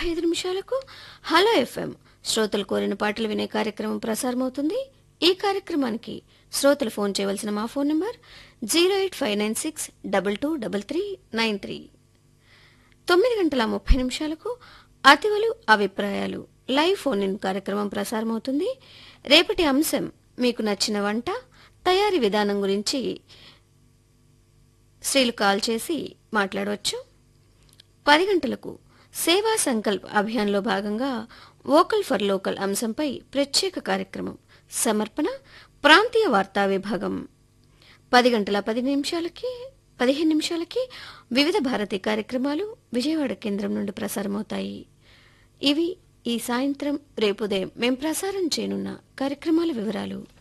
ముప్పై ఐదు నిమిషాలకు హలో ఎఫ్ఎం శ్రోతలు కోరిన పాటలు వినే కార్యక్రమం ప్రసారమవుతుంది ఈ కార్యక్రమానికి శ్రోతలు ఫోన్ చేయవలసిన మా phone number zero eight five nine six double two double three nine three తొమ్మిది గంటల ముప్పై నిమిషాలకు అతివలు అభిప్రాయాలు లైవ్ ఫోన్ ఇన్ కార్యక్రమం ప్రసారమవుతుంది రేపటి అంశం మీకు నచ్చిన వంట తయారీ విధానం గురించి స్త్రీలు కాల్ చేసి మాట్లాడవచ్చు పది గంటలకు సేవా సంకల్ప్ అభియాన్లో భాగంగా వోకల్ ఫర్ లోకల్ అంశంపై ప్రత్యేక కార్యక్రమం సమర్పణ ప్రాంతీయ వార్తా విభాగం పది గంటల పది నిమిషాలకి పదిహేను నిమిషాలకి వివిధ భారతి కార్యక్రమాలు విజయవాడ కేంద్రం నుండి ప్రసారమవుతాయి ఇవి ఈ సాయంత్రం రేపు ఉదయం మేం ప్రసారం చేయనున్న కార్యక్రమాల వివరాలు